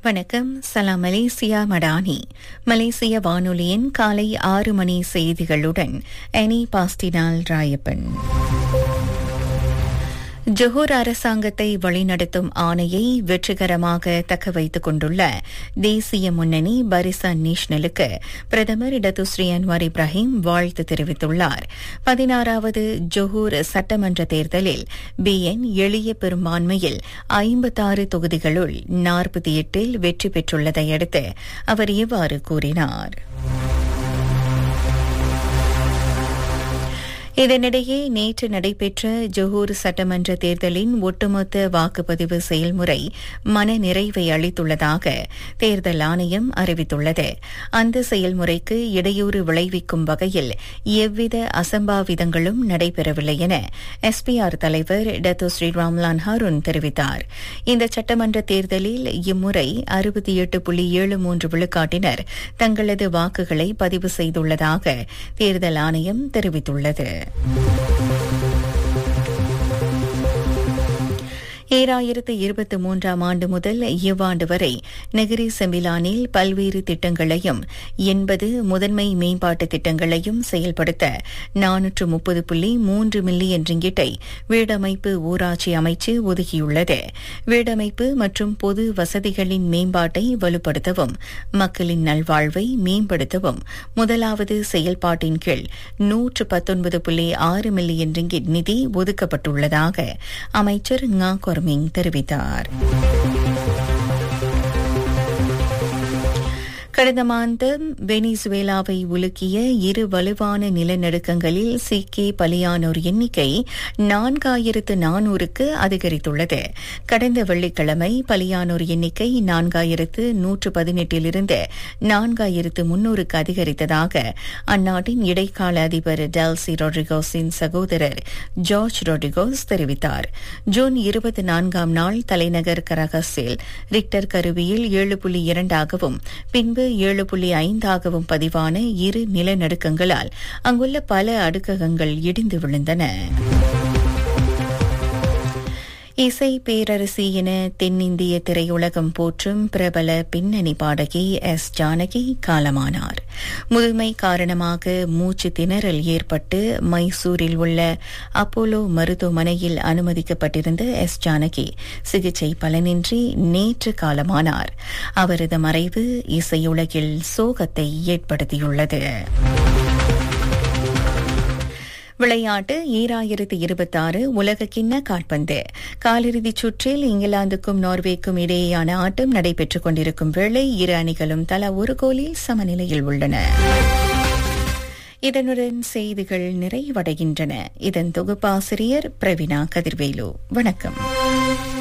வணக்கம் சலாம் மலேசியா மடானி மலேசிய வானொலியின் காலை ஆறு மணி செய்திகளுடன் எனி பாஸ்டினால் ராயப்பன் ஜொஹூர் அரசாங்கத்தை வழிநடத்தும் ஆணையை வெற்றிகரமாக தக்க வைத்துக் கொண்டுள்ள தேசிய முன்னணி பரிசான் நேஷனலுக்கு பிரதமர் இடதுஸ்ரீ அன்வார் இப்ராஹிம் வாழ்த்து தெரிவித்துள்ளார் பதினாறாவது ஜொஹூர் சட்டமன்ற தேர்தலில் பிஎன் எளிய பெரும்பான்மையில் ஐம்பத்தாறு தொகுதிகளுள் நாற்பத்தி எட்டில் வெற்றி பெற்றுள்ளதை அடுத்து அவர் இவ்வாறு கூறினார் இதனிடையே நேற்று நடைபெற்ற ஜொஹூர் சட்டமன்ற தேர்தலின் ஒட்டுமொத்த வாக்குப்பதிவு செயல்முறை மன நிறைவை அளித்துள்ளதாக தேர்தல் ஆணையம் அறிவித்துள்ளது அந்த செயல்முறைக்கு இடையூறு விளைவிக்கும் வகையில் எவ்வித அசம்பாவிதங்களும் நடைபெறவில்லை என எஸ்பிஆர் தலைவர் டத்தோ ஸ்ரீ ராம்லான் ஹருன் தெரிவித்தார் இந்த சட்டமன்ற தேர்தலில் இம்முறை அறுபத்தி எட்டு புள்ளி ஏழு மூன்று விழுக்காட்டினர் தங்களது வாக்குகளை பதிவு செய்துள்ளதாக தேர்தல் ஆணையம் தெரிவித்துள்ளது ஈராயிரத்து இருபத்தி மூன்றாம் ஆண்டு முதல் இவ்வாண்டு வரை நெகிரி செம்பிலானில் பல்வேறு திட்டங்களையும் எண்பது முதன்மை மேம்பாட்டு திட்டங்களையும் செயல்படுத்த நானூற்று முப்பது புள்ளி மூன்று மில்லியன் ரிங்கிட்டை வீடமைப்பு ஊராட்சி அமைச்சு ஒதுக்கியுள்ளது வீடமைப்பு மற்றும் பொது வசதிகளின் மேம்பாட்டை வலுப்படுத்தவும் மக்களின் நல்வாழ்வை மேம்படுத்தவும் முதலாவது செயல்பாட்டின் கீழ் நூற்று பத்தொன்பது புள்ளி ஆறு மில்லியன் ரிங்கிட் நிதி ஒதுக்கப்பட்டுள்ளதாக அமைச்சர் ngா கொர்மிங் தெரிவித்தார் கடந்த மாதம் வெனிசுவேலாவை உலுக்கிய இரு வலுவான நிலநடுக்கங்களில் சிக்கி பலியானோர் எண்ணிக்கை நான்காயிரத்து நானூறுக்கு அதிகரித்துள்ளது கடந்த வெள்ளிக்கிழமை பலியானோர் எண்ணிக்கை நான்காயிரத்து நூற்று பதினெட்டிலிருந்து நான்காயிரத்து முன்னூறுக்கு அதிகரித்ததாக அந்நாட்டின் இடைக்கால அதிபர் டெல்சி ரொட்ரிகோஸின் சகோதரர் ஜார்ஜ் ரொட்ரிகோஸ் தெரிவித்தார் ஜூன் இருபத்தி நான்காம் நாள் தலைநகர் கரகஸில் ரிக்டர் கருவியில் ஏழு புள்ளி இரண்டாகவும் பின்பு ஏழு புள்ளி ஐந்தாகவும் பதிவான இரு நிலநடுக்கங்களால் அங்குள்ள பல அடுக்ககங்கள் இடிந்து விழுந்தன இசை பேரரசி என தென்னிந்திய திரையுலகம் போற்றும் பிரபல பின்னணி பாடகி எஸ் ஜானகி காலமானார் முதுமை காரணமாக மூச்சு திணறல் ஏற்பட்டு மைசூரில் உள்ள அப்போலோ மருத்துவமனையில் அனுமதிக்கப்பட்டிருந்த எஸ் ஜானகி சிகிச்சை பலனின்றி நேற்று காலமானார் அவரது மறைவு இசையுலகில் சோகத்தை ஏற்படுத்தியுள்ளது விளையாட்டு ஈராயிரத்து இருபத்தாறு உலகக்கிண்ண கால்பந்து காலிறுதிச் சுற்றில் இங்கிலாந்துக்கும் நார்வேக்கும் இடையேயான ஆட்டம் நடைபெற்றுக் கொண்டிருக்கும் வேளை இரு அணிகளும் தலா ஒரு கோலில் சமநிலையில் உள்ளன இதனுடன் செய்திகள் நிறைவடைகின்றன இதன் தொகுப்பாசிரியர் பிரவீனா கதிர்வேலு வணக்கம்